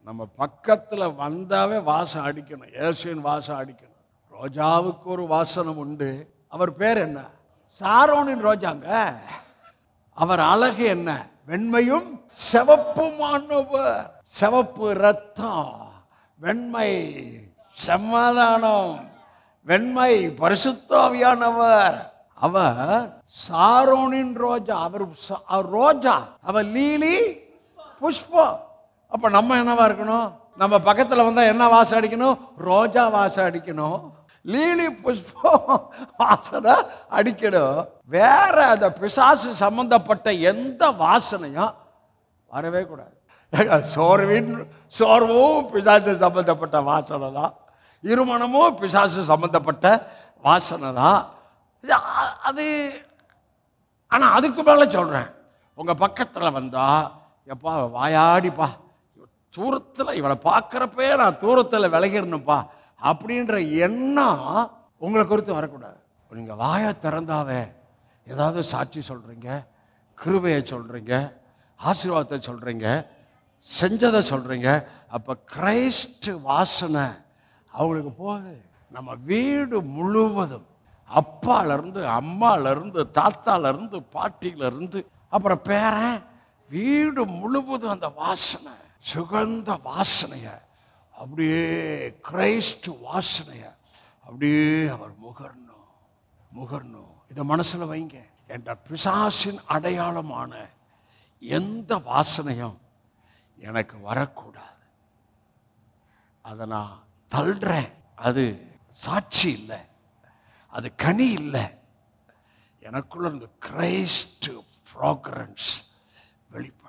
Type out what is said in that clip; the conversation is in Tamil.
நம்ம பக்கத்தில் வந்தாவே வாசம் அடிக்கணும் இயேசுவின் வாசம் அடிக்கணும் ரோஜாவுக்கு ஒரு வாசனம் உண்டு அவர் பேர் என்ன சாரோனின் ரோஜாங்க அவர் அழகு என்ன வெண்மையும் சிவப்புமானவர் சிவப்பு ரத்தம் வெண்மை சமாதானம் வெண்மை பரிசுத்தாவியானவர் அவர் சாரோனின் ரோஜா அவர் ச- அவர் ரோஜா அவர் லீலி புஷ்பம் அப்ப நம்ம என்னவா இருக்கணும் நம்ம பக்கத்துல வந்தா என்ன வாசம் அடிக்கணும் ரோஜா வாசம் அடிக்கணும் லீலி புஷ்பம் வாசனை அடிக்கணும் வேற அந்த பிசாசு சம்பந்தப்பட்ட எந்த வாசனையும் வரவே கூடாது சோர்வின் சோர்வும் பிசாசு சம்பந்தப்பட்ட வாசனை தான் இருமணமும் பிசாசு சம்பந்தப்பட்ட வாசனை தான் இது அ- அது ஆனால் அதுக்கு மேலே சொல்கிறேன் உங்கள் பக்கத்தில் வந்தா எப்பா வாயாடிப்பா தூரத்தில் இவளை பார்க்குறப்பே நான் தூரத்தில் விலகிடணும்ப்பா அப்படின்ற எண்ணம் உங்களை குறித்து வரக்கூடாது நீங்கள் வாயை திறந்தாவே ஏதாவது சாட்சி சொல்கிறீங்க கிருபையை சொல்கிறீங்க ஆசீர்வாதத்தை சொல்கிறீங்க செஞ்சதை சொல்கிறீங்க அப்போ கிரைஸ்ட் வாசனை அவங்களுக்கு போகுது நம்ம வீடு முழுவதும் அப்பாலேருந்து அம்மாலேருந்து தாத்தாலேருந்து பாட்டியிலேருந்து அப்புறம் பேரன் வீடு முழுவதும் அந்த வாசனை சுகந்த வாசனைய அப்படியே கிரைஸ்ட் வாசனைய அப்படியே அவர் முகரணும் முகரணும் இதை மனசுல வைங்க என்ற பிசாசின் அடையாளமான எந்த வாசனையும் எனக்கு வரக்கூடாது அதை நான் தள்ளுறேன் அது சாட்சி இல்லை அது கனி இல்லை எனக்குள்ள இந்த கிரைஸ்ட் ஃப்ராக்ரன்ஸ் வெளிப்படும்